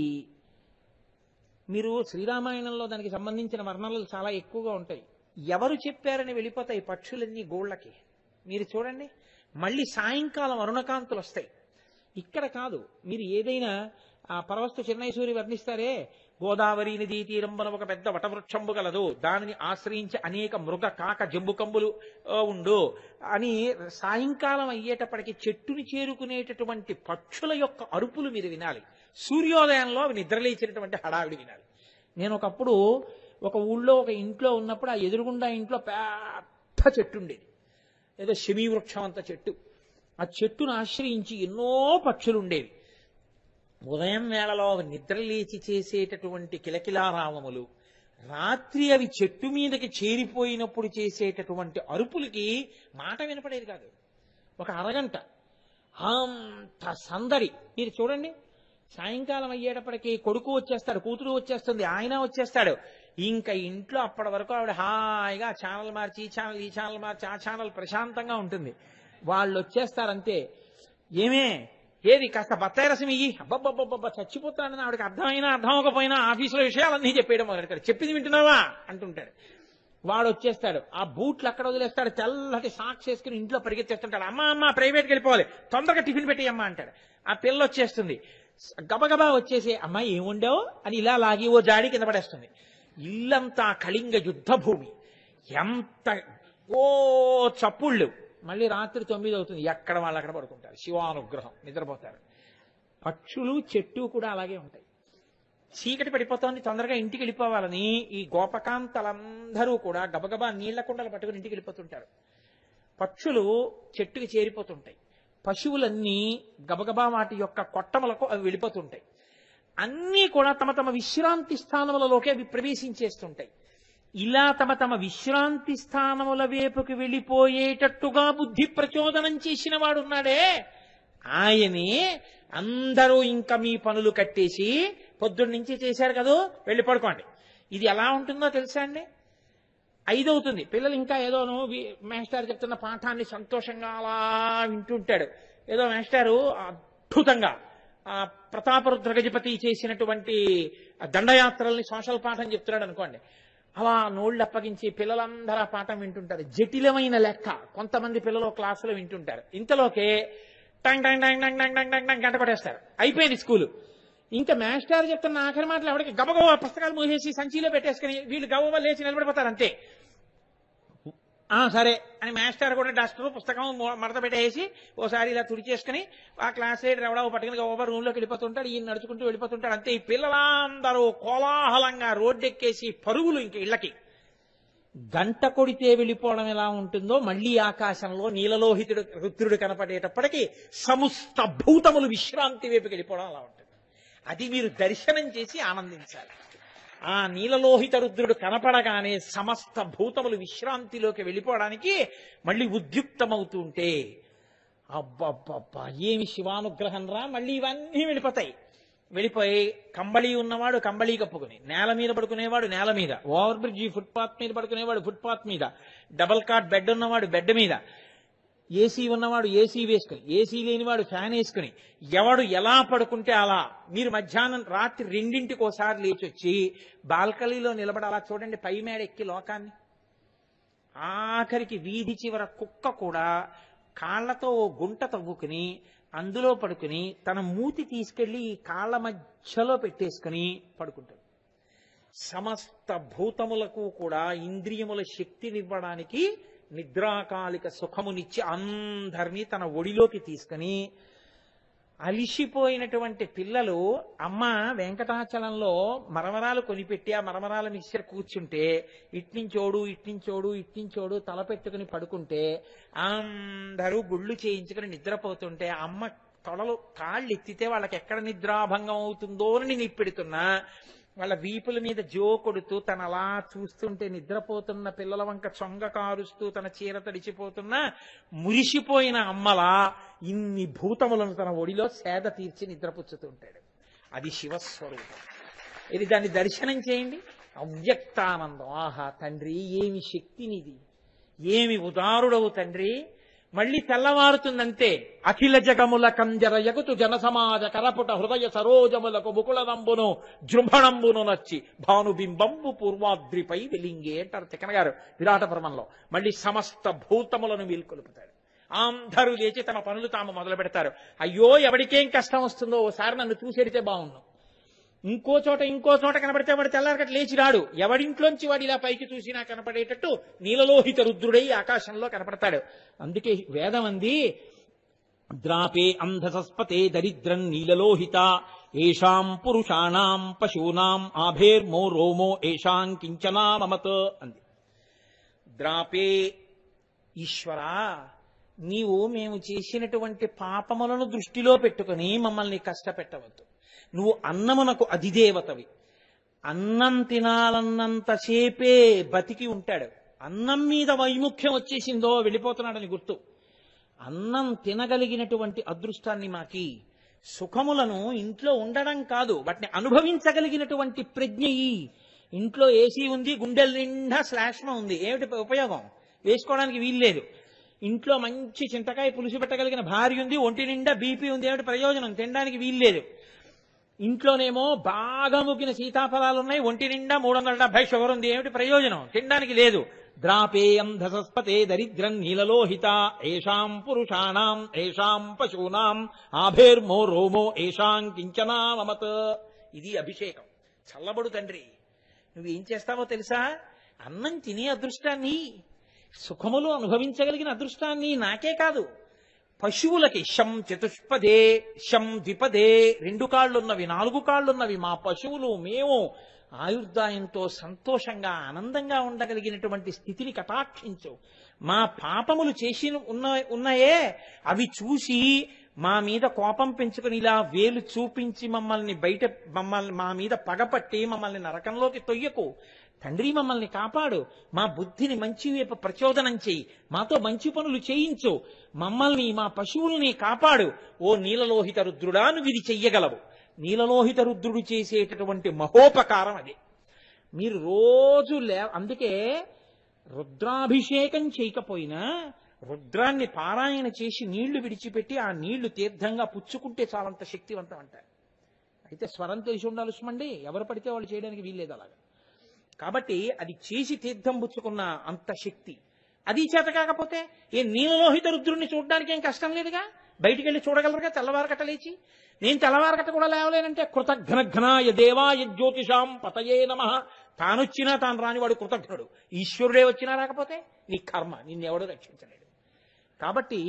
మీరు శ్రీరామాయణంలో దానికి సంబంధించిన వర్ణనలు చాలా ఎక్కువగా ఉంటాయి ఎవరు చెప్పారని వెళ్ళిపోతాయి పక్షులన్నీ గోళ్ళకి మీరు చూడండి మళ్ళీ సాయంకాలం అరుణకాంతులు వస్తాయి ఇక్కడ కాదు మీరు ఏదైనా ఆ పరవస్తు చెన్నైసూరి వర్ణిస్తారే గోదావరి నదీ తీరంబన ఒక పెద్ద వటవృక్షంబు గలదు దానిని ఆశ్రయించి అనేక మృగ కాక జంబుకంబులు ఆ, ఉండు అని సాయంకాలం అయ్యేటప్పటికి చెట్టుని చేరుకునేటటువంటి పక్షుల యొక్క అరుపులు మీరు వినాలి సూర్యోదయంలో అవి నిద్రలేచినటువంటి హడావిడి వినాలి నేను ఒకప్పుడు ఒక ఊళ్ళో ఒక ఇంట్లో ఉన్నప్పుడు ఆ ఎదురుగుండా ఇంట్లో పెద్ద చెట్టు ఉండేది ఏదో శమీ వృక్షం అంత చెట్టు ఆ చెట్టును ఆశ్రయించి ఎన్నో పక్షులు ఉండేవి ఉదయం వేళలో అవి నిద్ర లేచి చేసేటటువంటి కిలకిలారావములు రాత్రి అవి చెట్టు మీదకి చేరిపోయినప్పుడు చేసేటటువంటి అరుపులకి మాట వినపడేది కాదు ఒక అరగంట అంత సందడి మీరు చూడండి సాయంకాలం అయ్యేటప్పటికి కొడుకు వచ్చేస్తాడు కూతురు వచ్చేస్తుంది ఆయన వచ్చేస్తాడు ఇంకా ఇంట్లో అప్పటి వరకు ఆవిడ హాయిగా ఛానల్ మార్చి ఈ ఛానల్ ఈ ఛానల్ మార్చి ఆ ఛానల్ ప్రశాంతంగా ఉంటుంది వాళ్ళు వచ్చేస్తారంతే ఏమే ఏది కాస్త బత్తాయి రసం ఇయ్యి అబ్బబ్బబ్బబ్బ చచ్చిపోతాడని ఆవిడకి అర్థమైనా అర్థం అవ్వకపోయినా ఆఫీసులో విషయాలన్నీ చెప్పేయడం మొదలెడతాడు చెప్పింది వింటున్నావా అంటుంటాడు వాడు వచ్చేస్తాడు ఆ బూట్లు అక్కడ వదిలేస్తాడు తెల్లటి సాక్స్ వేసుకుని ఇంట్లో పరిగెత్తేస్తుంటాడు అమ్మ అమ్మ ప్రైవేట్కి వెళ్ళిపోవాలి తొందరగా టిఫిన్ పెట్టి అమ్మ అంటాడు ఆ పిల్ల వచ్చేస్తుంది గబగబా వచ్చేసి అమ్మ ఏం వండావు అని ఇలా లాగి ఓ జాడి కింద పడేస్తుంది ఇల్లంతా కళింగ యుద్ధ భూమి ఎంత ఓ చప్పుళ్ళు మళ్ళీ రాత్రి తొమ్మిది అవుతుంది ఎక్కడ వాళ్ళు అక్కడ పడుకుంటారు శివానుగ్రహం నిద్రపోతారు పక్షులు చెట్టు కూడా అలాగే ఉంటాయి చీకటి పడిపోతోంది తొందరగా ఇంటికి వెళ్ళిపోవాలని ఈ గోపకాంతలందరూ కూడా గబగబా నీళ్ల కుండలు పట్టుకుని ఇంటికి వెళ్ళిపోతుంటారు పక్షులు చెట్టుకి చేరిపోతుంటాయి పశువులన్నీ గబగబా వాటి యొక్క కొట్టములకు అవి వెళ్ళిపోతుంటాయి అన్నీ కూడా తమ తమ విశ్రాంతి స్థానములలోకి అవి ప్రవేశించేస్తుంటాయి ఇలా తమ తమ విశ్రాంతి స్థానముల వైపుకి వెళ్ళిపోయేటట్టుగా బుద్ధి ప్రచోదనం చేసిన వాడున్నాడే ఆయనే అందరూ ఇంకా మీ పనులు కట్టేసి పొద్దున్న నుంచి చేశారు కదా వెళ్ళి పడుకోండి ఇది ఎలా ఉంటుందో తెలుసా అండి ఐదు అవుతుంది పిల్లలు ఇంకా ఏదోను వి- మాస్టర్ చెప్తున్న పాఠాన్ని సంతోషంగా అలా వింటుంటాడు ఏదో మాస్టారు అద్భుతంగా ఆ ప్రతాపరుద్ర గజపతి చేసినటువంటి ఆ దండయాత్రల్ని సోషల్ పాఠం చెప్తున్నాడు అనుకోండి అలా నోళ్ళు అప్పగించి పిల్లలందరూ ఆ పాఠం వింటుంటారు జటిలమైన లెక్క కొంతమంది పిల్లలు క్లాసులో వింటుంటారు ఇంతలోకే టంగ్ టంగ్ టంగ్ టంగ్ టంగ్ టంగ్ టంగ్ టంగ్ గంట పడేస్తారు అయిపోయింది స్కూలు ఇంకా మాస్టర్ చెప్తున్న ఆఖరి మాటలు ఎవరికి గబగబా పుస్తకాలు మూసేసి సంచిలో పెట్టేసుకుని వీళ్ళు గబగబా లేచి నిలబడిపోతారు అంతే ఆ సరే అని మాస్టర్ కూడా డస్టర్ పుస్తకం మొ- మడత పెట్టేసి ఓసారి ఇలా తుడిచేసుకుని ఆ క్లాస్ లీడర్ ఎవడో పట్టుకుని ఓవర్ రూమ్ లోకి వెళ్ళిపోతుంటాడు ఈయన నడుచుకుంటూ వెళ్ళిపోతుంటాడు అంతే ఈ పిల్లలందరూ కోలాహలంగా రోడ్డెక్కేసి పరుగులు ఇంక ఇళ్ళకి గంట కొడితే వెళ్ళిపోవడం ఎలా ఉంటుందో మళ్ళీ ఆకాశంలో నీలలోహితుడు రుద్రుడు కనపడేటప్పటికీ సమస్త భూతములు విశ్రాంతి వైపుకి వెళ్ళిపోవడం అలా ఉంటుంది అది మీరు దర్శనం చేసి ఆనందించాలి ఆ నీలలోహిత రుద్రుడు కనపడగానే సమస్త భూతములు విశ్రాంతిలోకి వెళ్ళిపోవడానికి మళ్ళీ ఉద్యుక్తమవుతుంటే అబ్బబ్బబ్బా ఏమి శివానుగ్రహం రా మళ్ళీ ఇవన్నీ వెళ్ళిపోతాయి వెళ్ళిపోయి కంబళి ఉన్నవాడు కంబళి కప్పుకుని నేల మీద పడుకునేవాడు నేల మీద ఓవర్ బ్రిడ్జి ఫుట్పాత్ మీద పడుకునేవాడు ఫుట్పాత్ మీద డబల్ కాట్ బెడ్ ఉన్నవాడు బెడ్ మీద ఏసీ ఉన్నవాడు ఏసీ వేసుకుని ఏసీ లేనివాడు ఫ్యాన్ వేసుకుని ఎవడు ఎలా పడుకుంటే అలా మీరు మధ్యాహ్నం రాత్రి రెండింటికి ఒకసారి లేచి వచ్చి బాల్కనీలో నిలబడి అలా చూడండి పై మేడ ఎక్కి లోకాన్ని ఆఖరికి వీధి చివర కుక్క కూడా కాళ్లతో ఓ గుంట తవ్వుకుని అందులో పడుకుని తన మూతి తీసుకెళ్లి ఈ కాళ్ళ మధ్యలో పెట్టేసుకుని పడుకుంటాడు సమస్త భూతములకు కూడా ఇంద్రియముల శక్తినివ్వడానికి నిద్రాకాలిక సుఖమునిచ్చి అందరినీ తన ఒడిలోకి తీసుకుని అలిసిపోయినటువంటి పిల్లలు అమ్మ వెంకటాచలంలో మరమరాలు కొనిపెట్టి ఆ మరమరాల మిక్చర్ కూర్చుంటే ఇట్నించోడు ఇట్నించోడు ఇట్నించోడు తల పెట్టుకుని పడుకుంటే అందరూ గుళ్ళు చేయించుకుని నిద్రపోతుంటే అమ్మ తొడలు కాళ్ళు ఎత్తితే వాళ్ళకి ఎక్కడ నిద్రాభంగం అవుతుందో అని నేను పెడుతున్నా వాళ్ళ వీపుల మీద జో కొడుతూ తన అలా చూస్తుంటే నిద్రపోతున్న పిల్లల వంక చొంగ కారుస్తూ తన చీర తడిచిపోతున్న మురిసిపోయిన అమ్మలా ఇన్ని భూతములను తన ఒడిలో సేద తీర్చి నిద్రపుచ్చుతుంటాడు అది శివస్వరూపం ఇది దాన్ని దర్శనం చేయండి అవ్యక్తానందం ఆహా తండ్రి ఏమి శక్తినిది ఏమి ఉదారుడవు తండ్రి మళ్ళీ తెల్లవారుతుందంతే అఖిల జగముల కంజర యగుతు జనసమాజ కరపుట హృదయ సరోజములకు ముకుళనంబును జృంభణంబును నచ్చి భానుబింబంబు పూర్వాద్రిపై వెలింగే అంటారు తిక్కన గారు విరాట పర్వంలో మళ్ళీ సమస్త భూతములను వీల్కొలుపుతాడు అందరూ లేచి తమ పనులు తాము మొదలు పెడతారు అయ్యో ఎవరికేం కష్టం వస్తుందో ఓసారి నన్ను చూసేడితే బాగుండు ఇంకో చోట ఇంకో చోట కనబడితే వాడు తెల్లారకట్ లేచి రాడు ఎవడింట్లోంచి వాడు ఇలా పైకి చూసినా కనపడేటట్టు నీలలోహిత రుద్రుడై ఆకాశంలో కనపడతాడు అందుకే వేదం అంది ద్రాపే అంధసస్పతే దరిద్రం నీలలోహిత ఏషాం పురుషాణాం పశూనాం ఆభేర్మో రోమో ఏషాం కించనా మమత్ అంది ద్రాపే ఈశ్వరా నీవు మేము చేసినటువంటి పాపములను దృష్టిలో పెట్టుకుని మమ్మల్ని కష్టపెట్టవద్దు నువ్వు అన్నమునకు అధిదేవతవి అన్నం తినాలన్నంతసేపే బతికి ఉంటాడు అన్నం మీద వైముఖ్యం వచ్చేసిందో వెళ్ళిపోతున్నాడని గుర్తు అన్నం తినగలిగినటువంటి అదృష్టాన్ని మాకి సుఖములను ఇంట్లో ఉండడం కాదు వాటిని అనుభవించగలిగినటువంటి ప్రజ్ఞ ఇయ్యి. ఇంట్లో ఏసీ ఉంది గుండెల నిండా శ్లాష్మ ఉంది ఏమిటి ఉపయోగం వేసుకోవడానికి వీల్లేదు ఇంట్లో మంచి చింతకాయ పులుసు పెట్టగలిగిన భార్య ఉంది ఒంటి నిండా బీపీ ఉంది ఏమిటి ప్రయోజనం తినడానికి వీల్లేదు ఇంట్లోనేమో బాగా ముగ్గిన సీతాఫలాలు ఉన్నాయి ఒంటి నిండా మూడు వందల డెబ్బై షుగర్ ఉంది ఏమిటి ప్రయోజనం తినడానికి లేదు ద్రాపేయం ధసస్పతే దరిద్రం నీలలోహిత ఏషాం పురుషాణాం ఏషాం పశూనాం ఆభేర్మో రోమో ఏషాం కించనా మమత్ ఇది అభిషేకం చల్లబడు తండ్రి నువ్వేం చేస్తావో తెలుసా అన్నం తినే అదృష్టాన్ని సుఖములు అనుభవించగలిగిన అదృష్టాన్ని నాకే కాదు పశువులకి శం చతుష్పదే శం ద్విపదే రెండు కాళ్ళున్నవి నాలుగు కాళ్ళున్నవి మా పశువులు మేము ఆయుర్దాయంతో సంతోషంగా ఆనందంగా ఉండగలిగినటువంటి స్థితిని కటాక్షించు మా పాపములు చేసి ఉన్న ఉన్నాయే అవి చూసి మా మీద కోపం పెంచుకుని ఇలా వేలు చూపించి మమ్మల్ని బయట మమ్మల్ని మా మీద పగపట్టి మమ్మల్ని నరకంలోకి తొయ్యకు తండ్రి మమ్మల్ని కాపాడు మా బుద్ధిని మంచి వైపు ప్రచోదనం చేయి మాతో మంచి పనులు చేయించు మమ్మల్ని మా పశువుల్ని కాపాడు ఓ నీలలోహిత రుద్రుడా నువ్వు ఇది చెయ్యగలవు నీలలోహిత రుద్రుడు చేసేటటువంటి మహోపకారం అది మీరు రోజు లే అందుకే రుద్రాభిషేకం చేయకపోయినా రుద్రాన్ని పారాయణ చేసి నీళ్లు విడిచిపెట్టి ఆ నీళ్లు తీర్థంగా పుచ్చుకుంటే చాలంత శక్తివంతం అంటారు అయితే స్వరం తెలిసి ఉండాలి సుమండి ఎవరు పడితే వాళ్ళు చేయడానికి వీల్లేదు అలాగా కాబట్టి అది చేసి తీర్థం పుచ్చుకున్న అంత శక్తి అది చేత కాకపోతే ఏ నీలలోహిత రుద్రుణ్ణి చూడడానికి ఏం కష్టం లేదుగా బయటికి వెళ్ళి చూడగలరుగా తెల్లవారకట లేచి నేను తెల్లవారకట కూడా లేవలేనంటే కృతఘ్నఘ్నాయ దేవాయ జ్యోతిషాం పతయే నమ తానొచ్చినా తాను రానివాడు కృతజ్ఞుడు ఈశ్వరుడే వచ్చినా రాకపోతే నీ కర్మ నిన్నెవడు రక్షించలేడు కాబట్టి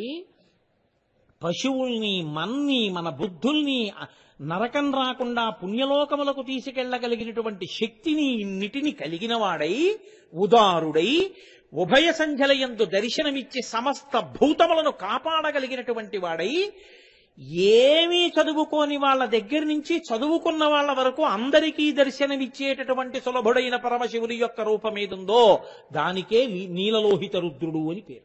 పశువుల్ని మన్ని మన బుద్ధుల్ని నరకం రాకుండా పుణ్యలోకములకు తీసుకెళ్లగలిగినటువంటి శక్తిని ఇన్నిటిని కలిగిన వాడై ఉదారుడై ఉభయ సంధ్యలయందు దర్శనమిచ్చి సమస్త భూతములను కాపాడగలిగినటువంటి వాడై ఏమీ చదువుకోని వాళ్ళ దగ్గర నుంచి చదువుకున్న వాళ్ళ వరకు అందరికీ దర్శనమిచ్చేటటువంటి సులభుడైన పరమశివుని యొక్క రూపం ఏదుందో దానికే నీ- నీలలోహిత రుద్రుడు అని పేరు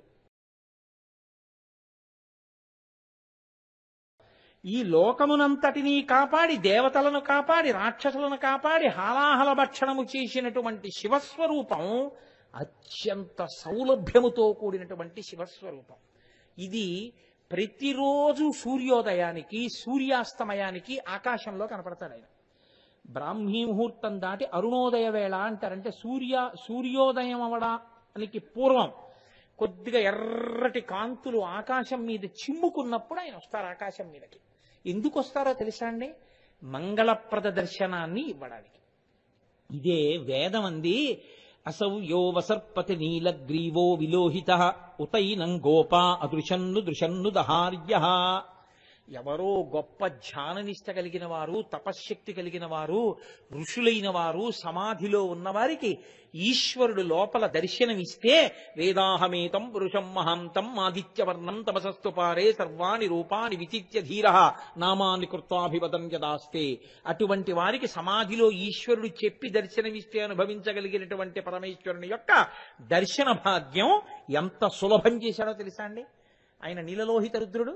ఈ లోకమునంతటినీ కాపాడి దేవతలను కాపాడి రాక్షసులను కాపాడి హాలాహల భక్షణము చేసినటువంటి శివస్వరూపం అత్యంత సౌలభ్యముతో కూడినటువంటి శివస్వరూపం ఇది ప్రతిరోజు సూర్యోదయానికి సూర్యాస్తమయానికి ఆకాశంలో కనపడతాడు ఆయన బ్రాహ్మీ ముహూర్తం దాటి అరుణోదయ వేళ అంటారంటే సూర్య సూర్యోదయం అవడానికి పూర్వం కొద్దిగా ఎర్రటి కాంతులు ఆకాశం మీద చిమ్ముకున్నప్పుడు ఆయన వస్తారు ఆకాశం మీదకి ఎందుకు వస్తారో తెలుసా అండి మంగళప్రద దర్శనాన్ని ఇవ్వడానికి ఇదే వేదం అంది అసౌ యో వసర్పతి నీలగ్రీవో విలోహిత ఉతైనం గోపా అదృశన్ను దృశన్ను దహార్య ఎవరో గొప్ప ధ్యాననిష్ట కలిగిన వారు తపశ్శక్తి కలిగిన వారు ఋషులైన వారు సమాధిలో ఉన్నవారికి ఈశ్వరుడు లోపల దర్శనమిస్తే వేదాహమేతం పురుషం మహాంతం ఆదిత్యవర్ణం తపసస్తు పారే సర్వాణి రూపాని విచిత్య ధీర నామాన్ని కృత్వాభివదం యదాస్తే అటువంటి వారికి సమాధిలో ఈశ్వరుడు చెప్పి దర్శనమిస్తే అనుభవించగలిగినటువంటి పరమేశ్వరుని యొక్క దర్శన భాగ్యం ఎంత సులభం చేశాడో తెలుసా అండి ఆయన నీలలోహిత రుద్రుడు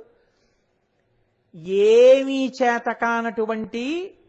ఏమీ చేత కానటువంటి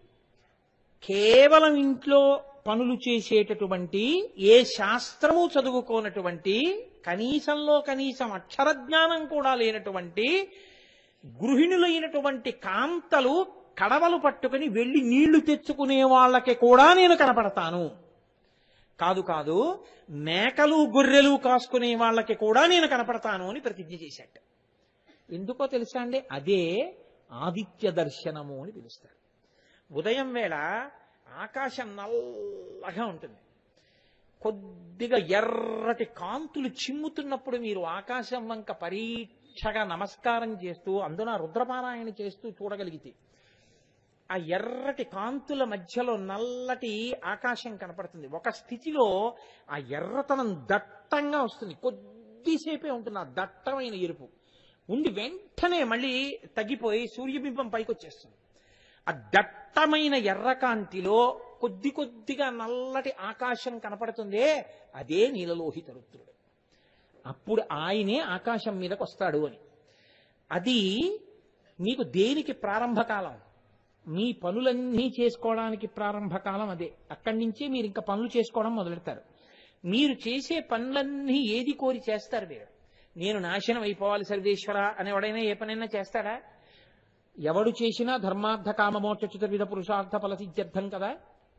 కేవలం ఇంట్లో పనులు చేసేటటువంటి ఏ శాస్త్రము చదువుకోనటువంటి కనీసంలో కనీసం అక్షర జ్ఞానం కూడా లేనటువంటి గృహిణులైనటువంటి కాంతలు కడవలు పట్టుకుని వెళ్లి నీళ్లు తెచ్చుకునే వాళ్ళకి కూడా నేను కనపడతాను కాదు కాదు మేకలు గొర్రెలు కాసుకునే వాళ్ళకి కూడా నేను కనపడతాను అని ప్రతిజ్ఞ చేశాట ఎందుకో తెలుసా అండి అదే ఆదిత్య దర్శనము అని పిలుస్తారు ఉదయం వేళ ఆకాశం నల్లగా ఉంటుంది కొద్దిగా ఎర్రటి కాంతులు చిమ్ముతున్నప్పుడు మీరు ఆకాశం వంక పరీక్షగా నమస్కారం చేస్తూ అందున రుద్రపారాయణ చేస్తూ చూడగలిగితే ఆ ఎర్రటి కాంతుల మధ్యలో నల్లటి ఆకాశం కనపడుతుంది ఒక స్థితిలో ఆ ఎర్రతనం దట్టంగా వస్తుంది కొద్దిసేపే ఉంటుంది ఆ దట్టమైన ఎరుపు ఉండి వెంటనే మళ్ళీ తగ్గిపోయి సూర్యబింబం పైకి వచ్చేస్తుంది ఆ దట్టమైన ఎర్రకాంతిలో కొద్ది కొద్దిగా నల్లటి ఆకాశం కనపడుతుందే అదే నీలలోహిత రుద్రుడు అప్పుడు ఆయనే ఆకాశం మీదకి వస్తాడు అని అది మీకు దేనికి ప్రారంభకాలం మీ పనులన్నీ చేసుకోవడానికి ప్రారంభకాలం అదే అక్కడి నుంచే మీరు ఇంకా పనులు చేసుకోవడం మొదలెడతారు మీరు చేసే పనులన్నీ ఏది కోరి చేస్తారు మీరు నేను నాశనం అయిపోవాలి సర్వేశ్వర అని ఎవడైనా ఏ పనైనా చేస్తాడా ఎవడు చేసినా ధర్మార్థ కామమోక్ష చతుర్విధ పురుషార్థ ఫలసిద్ధ్యర్థం కదా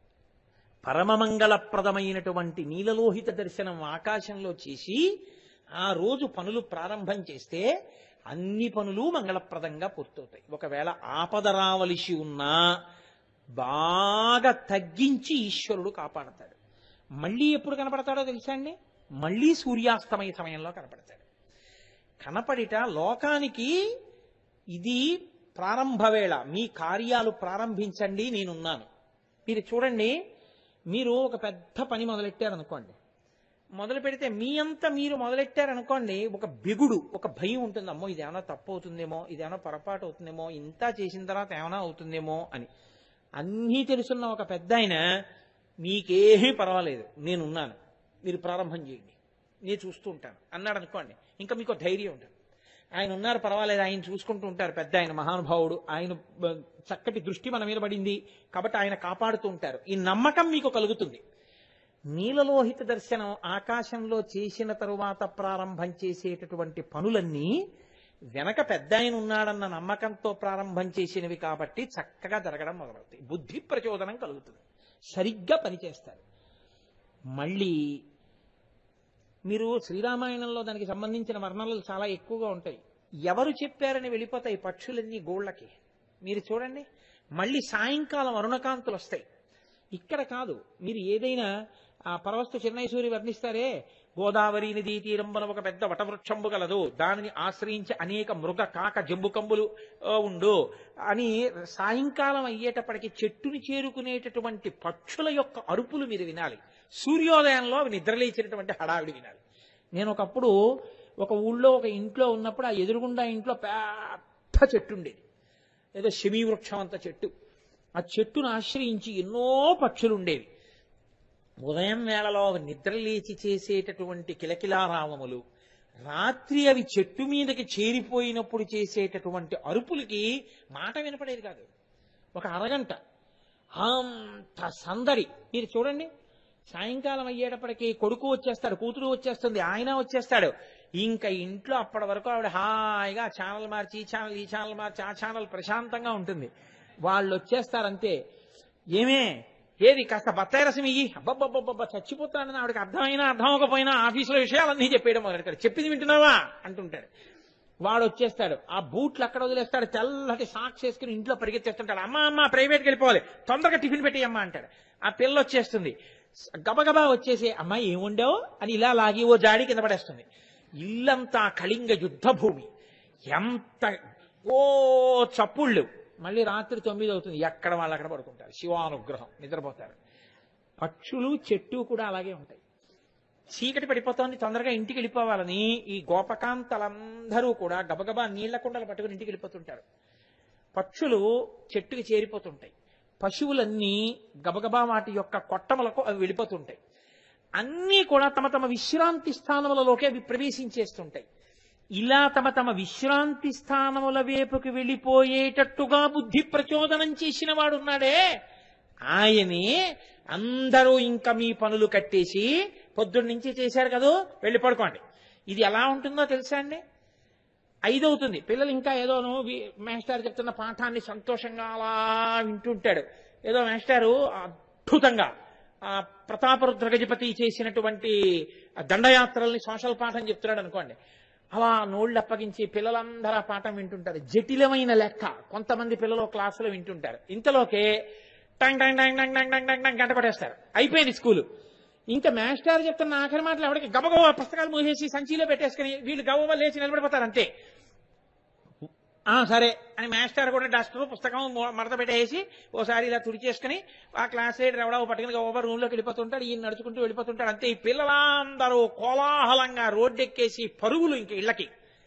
పరమమంగళప్రదమైనటువంటి నీలలోహిత దర్శనం ఆకాశంలో చేసి ఆ రోజు పనులు ప్రారంభం చేస్తే అన్ని పనులు మంగళప్రదంగా పూర్తవుతాయి ఒకవేళ ఆపద రావలసి ఉన్నా బాగా తగ్గించి ఈశ్వరుడు కాపాడతాడు మళ్ళీ ఎప్పుడు కనపడతాడో తెలుసా అండి మళ్ళీ సూర్యాస్తమయ సమయంలో కనపడతాడు కనపడిట లోకానికి ఇది ప్రారంభ వేళ మీ కార్యాలు ప్రారంభించండి నేనున్నాను మీరు చూడండి మీరు ఒక పెద్ద పని మొదలెట్టారనుకోండి మొదలు పెడితే మీ అంతా మీరు మొదలెట్టారనుకోండి ఒక బిగుడు ఒక భయం ఉంటుంది అమ్మో ఇది ఏమైనా తప్పు అవుతుందేమో ఇది ఏమైనా పొరపాటు అవుతుందేమో ఇంత చేసిన తర్వాత ఏమైనా అవుతుందేమో అని అన్నీ తెలుసున్న ఒక పెద్ద ఆయన మీకేమీ పర్వాలేదు నేనున్నాను మీరు ప్రారంభం చేయండి నేను చూస్తూ ఉంటాను అన్నాడు అనుకోండి ఇంకా మీకు ధైర్యం ఉంటుంది ఆయన ఉన్నారు పర్వాలేదు ఆయన చూసుకుంటూ ఉంటారు పెద్ద ఆయన మహానుభావుడు ఆయన బ- చక్కటి దృష్టి మన మీద పడింది కాబట్టి ఆయన కాపాడుతూ ఉంటారు ఈ నమ్మకం మీకు కలుగుతుంది నీలలోహిత దర్శనం ఆకాశంలో చేసిన తరువాత ప్రారంభం చేసేటటువంటి పనులన్నీ వెనక పెద్ద ఆయన ఉన్నాడన్న నమ్మకంతో ప్రారంభం చేసినవి కాబట్టి చక్కగా జరగడం మొదలవుతాయి బుద్ధి ప్రచోదనం కలుగుతుంది సరిగ్గా పనిచేస్తారు మళ్ళీ మీరు శ్రీరామాయణంలో దానికి సంబంధించిన వర్ణనలు చాలా ఎక్కువగా ఉంటాయి ఎవరు చెప్పారని వెళ్ళిపోతాయి పక్షులన్నీ గోళ్ళకి మీరు చూడండి మళ్ళీ సాయంకాలం అరుణకాంతులు వస్తాయి ఇక్కడ కాదు మీరు ఏదైనా ఆ పరవస్తు చెన్నై సూరి వర్ణిస్తారే గోదావరి నదీ తీరంబన ఒక పెద్ద వటవృక్షంబు గలదు దానిని ఆశ్రయించి అనేక మృగ కాక జంబుకంబులు ఆ, ఉండు అని సాయంకాలం అయ్యేటప్పటికి చెట్టుని చేరుకునేటటువంటి పక్షుల యొక్క అరుపులు మీరు వినాలి సూర్యోదయంలో అవి నిద్రలేచినటువంటి హడావిడి వినాలి నేను ఒకప్పుడు ఒక ఊళ్ళో ఒక ఇంట్లో ఉన్నప్పుడు ఆ ఎదురుగుండా ఇంట్లో పెద్ద చెట్టు ఉండేది ఏదో శమీ వృక్షం అంత చెట్టు ఆ చెట్టును ఆశ్రయించి ఎన్నో పక్షులు ఉండేవి ఉదయం వేళలో నిద్ర లేచి చేసేటటువంటి కిలకిలారావములు రాత్రి అవి చెట్టు మీదకి చేరిపోయినప్పుడు చేసేటటువంటి అరుపులకి మాట వినపడేది కాదు ఒక అరగంట అంత సందడి మీరు చూడండి సాయంకాలం అయ్యేటప్పటికి కొడుకు వచ్చేస్తాడు కూతురు వచ్చేస్తుంది ఆయన వచ్చేస్తాడు ఇంకా ఇంట్లో అప్పటి వరకు ఆవిడ హాయిగా ఛానల్ మార్చి ఈ ఛానల్ ఈ ఛానల్ మార్చి ఆ ఛానల్ ప్రశాంతంగా ఉంటుంది వాళ్ళు వచ్చేస్తారంతే ఏమే ఏది కాస్త బత్తాయి రసం ఇయ్యి అబ్బబ్బబ్బబ్బ చచ్చిపోతాడని ఆవిడకి అర్థమైనా అర్థం అవ్వకపోయినా ఆఫీసులో విషయాలన్నీ చెప్పేయడం మొదలెడతాడు చెప్పింది వింటున్నావా అంటుంటాడు వాడు వచ్చేస్తాడు ఆ బూట్లు అక్కడ వదిలేస్తాడు తెల్లటి సాక్స్ వేసుకుని ఇంట్లో పరిగెత్తేస్తుంటాడు అమ్మ అమ్మ ప్రైవేట్కి వెళ్ళిపోవాలి తొందరగా టిఫిన్ పెట్టి అమ్మ అంటాడు ఆ పిల్ల వచ్చేస్తుంది గబగబా వచ్చేసి అమ్మ ఏం వండావు అని ఇలా లాగి ఓ జాడి కింద పడేస్తుంది ఇల్లంతా కళింగ యుద్ధ భూమి ఎంత ఓ చప్పుళ్ళు మళ్ళీ రాత్రి తొమ్మిది అవుతుంది ఎక్కడ వాళ్ళు అక్కడ పడుకుంటారు శివానుగ్రహం నిద్రపోతారు పక్షులు చెట్టు కూడా అలాగే ఉంటాయి చీకటి పడిపోతోంది తొందరగా ఇంటికి వెళ్ళిపోవాలని ఈ గోపకాంతలందరూ కూడా గబగబా నీళ్ల కుండలు పట్టుకుని ఇంటికి వెళ్ళిపోతుంటారు పక్షులు చెట్టుకి చేరిపోతుంటాయి పశువులన్నీ గబగబా వాటి యొక్క కొట్టములకు అవి వెళ్ళిపోతుంటాయి అన్నీ కూడా తమ తమ విశ్రాంతి స్థానములలోకి అవి ప్రవేశించేస్తుంటాయి ఇలా తమ తమ విశ్రాంతి స్థానముల వైపుకి వెళ్ళిపోయేటట్టుగా బుద్ధి ప్రచోదనం చేసిన వాడున్నాడే ఆయనే అందరూ ఇంకా మీ పనులు కట్టేసి పొద్దున్న నుంచి చేశారు కదూ వెళ్ళి పడుకోండి ఇది ఎలా ఉంటుందో తెలుసా అండి ఐదవుతుంది పిల్లలు ఇంకా ఏదోను వి- మాస్టర్ చెప్తున్న పాఠాన్ని సంతోషంగా అలా వింటుంటాడు ఏదో మాస్టారు అద్భుతంగా ఆ ప్రతాపరుద్ర గజపతి చేసినటువంటి ఆ దండయాత్రల్ని సోషల్ పాఠం చెప్తున్నాడు అనుకోండి అలా నోళ్ళు అప్పగించి పిల్లలందరూ ఆ పాఠం వింటుంటారు జటిలమైన లెక్క కొంతమంది పిల్లలు ఒక క్లాసులో వింటుంటారు ఇంతలోకే టంగ్ టంగ్ టంగ్ టంగ్ టంగ్ టంగ్ టంగ్ టంగ్ గంట కొట్టేస్తారు అయిపోయింది స్కూలు ఇంకా మాస్టర్ చెప్తున్న ఆఖరి మాటలు ఎవరికి గబగబా పుస్తకాలు మూసేసి సంచిలో పెట్టేసుకుని వీళ్ళు గబగబా లేచి నిలబడిపోతారు అంతే ఆ సరే అని మాస్టర్ కూడా డస్టర్ పుస్తకం మొ- మడత పెట్టేసి ఓసారి ఇలా తుడిచేసుకుని ఆ క్లాస్ లీడర్ ఎవడో పట్టుకుని ఓవర్ రూమ్ లోకి వెళ్ళిపోతుంటాడు ఈయన నడుచుకుంటూ వెళ్ళిపోతుంటాడు అంతే ఈ పిల్లలందరూ కోలాహలంగా రోడ్డెక్కేసి పరుగులు ఇంక ఇళ్ళకి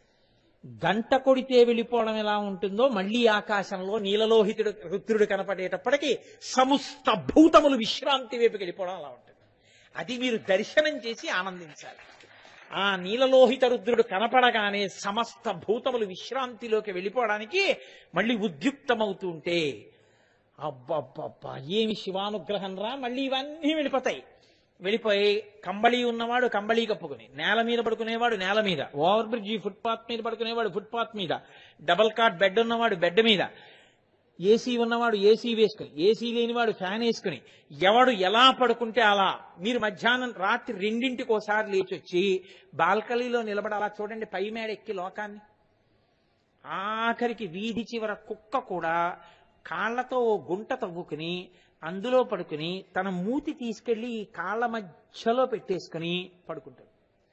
గంట కొడితే వెళ్ళిపోవడం ఎలా ఉంటుందో మళ్ళీ ఆకాశంలో నీలలోహితుడు రుద్రుడు కనపడేటప్పటికి సమస్త భూతములు విశ్రాంతి వైపుకి వెళ్ళిపోవడం అలా ఉంటుంది అది మీరు దర్శనం చేసి ఆనందించాలి ఆ నీలలోహిత రుద్రుడు కనపడగానే సమస్త భూతములు విశ్రాంతిలోకి వెళ్ళిపోవడానికి మళ్ళీ ఉద్యుక్తమవుతూ ఉంటే అబ్బబ్బబ్బా ఏమి శివానుగ్రహం రా మళ్ళీ ఇవన్నీ వెళ్ళిపోతాయి వెళ్ళిపోయి కంబళి ఉన్నవాడు కంబళి కప్పుకుని నేల మీద పడుకునేవాడు నేల మీద ఓవర్ బ్రిడ్జి ఫుట్పాత్ మీద పడుకునేవాడు ఫుట్పాత్ మీద డబల్ కాట్ బెడ్ ఉన్నవాడు బెడ్ మీద ఏసీ ఉన్నవాడు ఏసీ వేసుకుని ఏసీ లేనివాడు ఫ్యాన్ వేసుకుని ఎవడు ఎలా పడుకుంటే అలా మీరు మధ్యాహ్నం రాత్రి రెండింటికి ఒకసారి లేచి వచ్చి బాల్కనీలో నిలబడి అలా చూడండి పై మేడ ఎక్కి లోకాన్ని ఆఖరికి వీధి చివర కుక్క కూడా కాళ్లతో ఓ గుంట తవ్వుకుని అందులో పడుకుని తన మూతి తీసుకెళ్లి ఈ కాళ్ల మధ్యలో పెట్టేసుకుని పడుకుంటాడు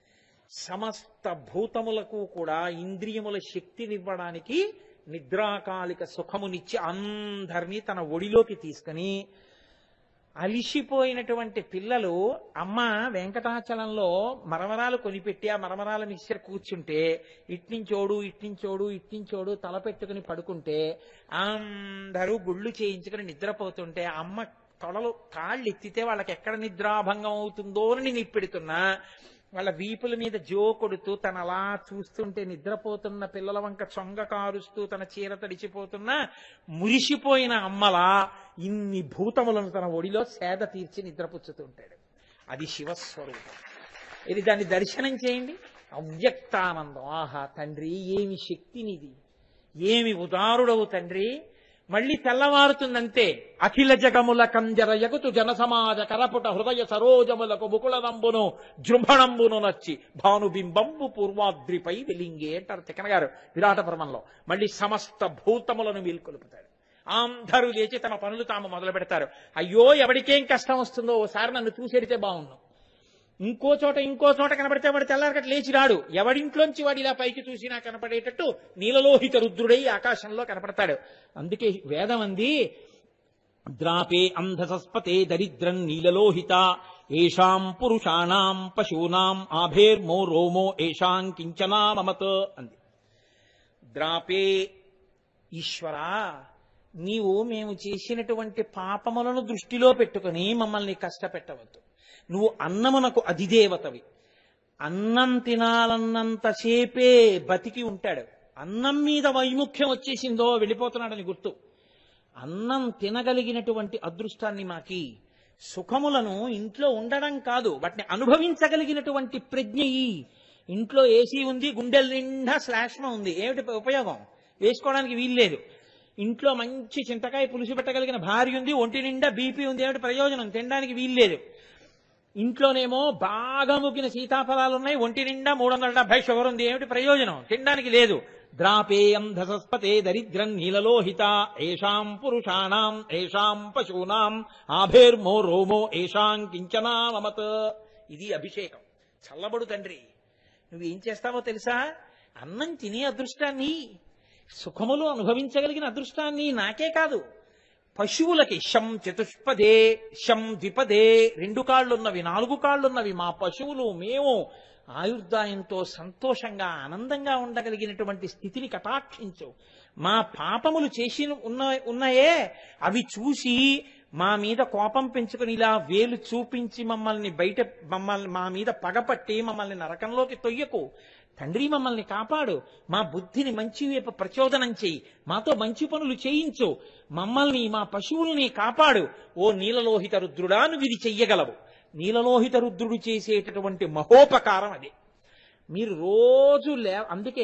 సమస్త భూతములకు కూడా ఇంద్రియముల శక్తినివ్వడానికి నిద్రాకాలిక సుఖమునిచ్చి అందరినీ తన ఒడిలోకి తీసుకుని అలిసిపోయినటువంటి పిల్లలు అమ్మ వెంకటాచలంలో మరమరాలు కొనిపెట్టి ఆ మరమరాల మిక్చర్ కూర్చుంటే ఇట్నించోడు ఇట్నించోడు ఇట్నించోడు తల పెట్టుకుని పడుకుంటే అందరూ గుళ్ళు చేయించుకుని నిద్రపోతుంటే అమ్మ తొడలు కాళ్ళు ఎత్తితే వాళ్ళకి ఎక్కడ నిద్రాభంగం అవుతుందో అని నేను పెడుతున్నా వాళ్ళ వీపుల మీద జో కొడుతూ తన అలా చూస్తుంటే నిద్రపోతున్న పిల్లల వంక చొంగ కారుస్తూ తన చీర తడిచిపోతున్న మురిసిపోయిన అమ్మలా ఇన్ని భూతములను తన ఒడిలో సేద తీర్చి నిద్రపుచ్చుతుంటాడు అది శివస్వరూపం ఇది దాన్ని దర్శనం చేయండి అవ్యక్తానందం ఆహా తండ్రి ఏమి శక్తినిది ఏమి ఉదారుడవు తండ్రి మళ్ళీ తెల్లవారుతుందంతే అఖిల జగముల కంజర యగుతు జనసమాజ కరపుట హృదయ సరోజములకు ముకుళనంబును జృంభణంబును నచ్చి భానుబింబంబు పూర్వాద్రిపై వెలింగే అంటారు తిక్కన గారు విరాట పర్వంలో మళ్ళీ సమస్త భూతములను వీల్కొలుపుతాడు అందరూ లేచి తమ పనులు తాము మొదలు పెడతారు అయ్యో ఎవరికేం కష్టం వస్తుందో ఓసారి నన్ను చూసేడితే బాగుండు ఇంకో చోట ఇంకో చోట కనబడితే వాడు తెల్లారకట లేచి రాడు ఎవడింట్లోంచి వాడు ఇలా పైకి చూసినా కనపడేటట్టు నీలలోహిత రుద్రుడై ఆకాశంలో కనపడతాడు అందుకే వేదం అంది ద్రాపే అంధసస్పతే దరిద్రం నీలలోహిత ఏషాం పురుషాణం పశూనాం ఆభేర్మో రోమో ఏషాం కించనా మమత్ అంది ద్రాపే ఈశ్వరా నీవు మేము చేసినటువంటి పాపములను దృష్టిలో పెట్టుకుని మమ్మల్ని కష్టపెట్టవద్దు నువ్వు అన్నమునకు అధిదేవతవి అన్నం తినాలన్నంతసేపే బతికి ఉంటాడు అన్నం మీద వైముఖ్యం వచ్చేసిందో వెళ్ళిపోతున్నాడని గుర్తు అన్నం తినగలిగినటువంటి అదృష్టాన్ని మాకి సుఖములను ఇంట్లో ఉండడం కాదు వాటిని అనుభవించగలిగినటువంటి ప్రజ్ఞ ఇయ్యి. ఇంట్లో ఏసీ ఉంది గుండెల నిండా శ్లాష్మ ఉంది ఏమిటి ఉపయోగం వేసుకోవడానికి వీల్లేదు ఇంట్లో మంచి చింతకాయ పులుసు పెట్టగలిగిన భార్య ఉంది ఒంటి నిండా బీపీ ఉంది ఏమిటి ప్రయోజనం తినడానికి వీల్లేదు ఇంట్లోనేమో బాగా ముగ్గిన సీతాఫలాలు ఉన్నాయి ఒంటి నిండా మూడు వందల డెబ్బై షుగర్ ఉంది ఏమిటి ప్రయోజనం తినడానికి లేదు ద్రాపేయం ధసస్పతే దరిద్రం నీలలోహిత ఏషాం పురుషాణం ఏషాం పశూనాం ఆభేర్మో రోమో ఏషాం కించనా మమత్ ఇది అభిషేకం చల్లబడు తండ్రి నువ్వేం చేస్తావో తెలుసా అన్నం తినే అదృష్టాన్ని సుఖములు అనుభవించగలిగిన అదృష్టాన్ని నాకే కాదు పశువులకి శం చతుష్పదే శం ద్విపదే రెండు కాళ్ళున్నవి నాలుగు కాళ్ళున్నవి మా పశువులు మేము ఆయుర్దాయంతో సంతోషంగా ఆనందంగా ఉండగలిగినటువంటి స్థితిని కటాక్షించు మా పాపములు చేసి ఉన్న ఉన్నాయే అవి చూసి మా మీద కోపం పెంచుకుని ఇలా వేలు చూపించి మమ్మల్ని బయట మమ్మల్ని మా మీద పగపట్టి మమ్మల్ని నరకంలోకి తొయ్యకు తండ్రి మమ్మల్ని కాపాడు మా బుద్ధిని మంచి వైపు ప్రచోదనం చేయి మాతో మంచి పనులు చేయించు మమ్మల్ని మా పశువుల్ని కాపాడు ఓ నీలలోహిత రుద్రుడా నువ్వు ఇది చెయ్యగలవు నీలలోహిత రుద్రుడు చేసేటటువంటి మహోపకారం అది మీరు రోజు లే అందుకే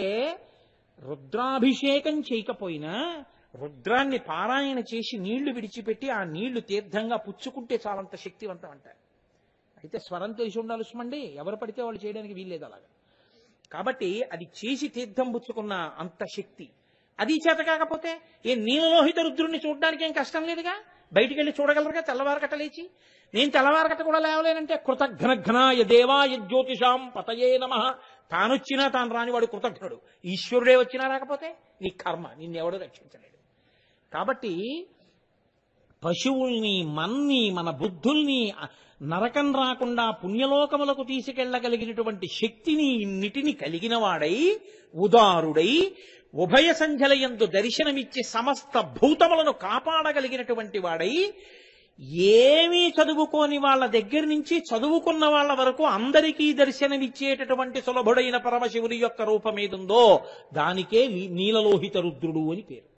రుద్రాభిషేకం చేయకపోయినా రుద్రాన్ని పారాయణ చేసి నీళ్లు విడిచిపెట్టి ఆ నీళ్లు తీర్థంగా పుచ్చుకుంటే చాలంత శక్తివంతం అంటారు అయితే స్వరం తెలిసి ఉండాలి సుమండి ఎవరు పడితే వాళ్ళు చేయడానికి వీల్లేదు అలాగా కాబట్టి అది చేసి తీర్థం పుచ్చుకున్న అంత శక్తి అది చేత కాకపోతే ఏ నీలలోహిత రుద్రుణ్ణి చూడడానికి ఏం కష్టం లేదుగా బయటికి వెళ్ళి చూడగలరుగా తెల్లవారకట లేచి నేను తెల్లవారకట కూడా లేవలేనంటే కృతఘ్నఘ్నాయ దేవాయ జ్యోతిషాం పతయే నమ తానొచ్చినా తాను రానివాడు కృతజ్ఞుడు ఈశ్వరుడే వచ్చినా రాకపోతే నీ కర్మ నిన్నెవడూ రక్షించలేడు కాబట్టి పశువుల్ని మన్ని మన బుద్ధుల్ని నరకం రాకుండా పుణ్యలోకములకు తీసుకెళ్లగలిగినటువంటి శక్తిని ఇన్నిటిని కలిగిన వాడై ఉదారుడై ఉభయ సంధ్యలయందు దర్శనమిచ్చి సమస్త భూతములను కాపాడగలిగినటువంటి వాడై ఏమీ చదువుకోని వాళ్ళ దగ్గర నుంచి చదువుకున్న వాళ్ళ వరకు అందరికీ దర్శనమిచ్చేటటువంటి సులభుడైన పరమశివుని యొక్క రూపమేదుందో దానికే నీ- నీలలోహిత రుద్రుడు అని పేరు